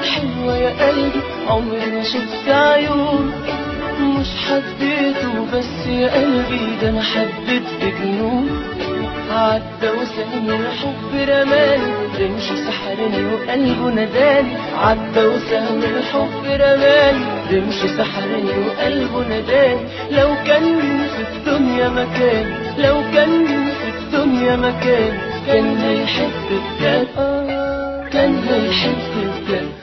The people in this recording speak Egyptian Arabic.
حلوة يا قلبي عمري ما شفت عيون مش حبيته بس يا قلبي ده انا حبيت بجنون عدى وسهل الحب رماني رمش سحرني وقلبه نداني عدى وسهل الحب رماني رمش سحرني وقلبه نداني لو كان في الدنيا مكاني لو كان في الدنيا مكاني كان هيحب بجد كان هيحب بجد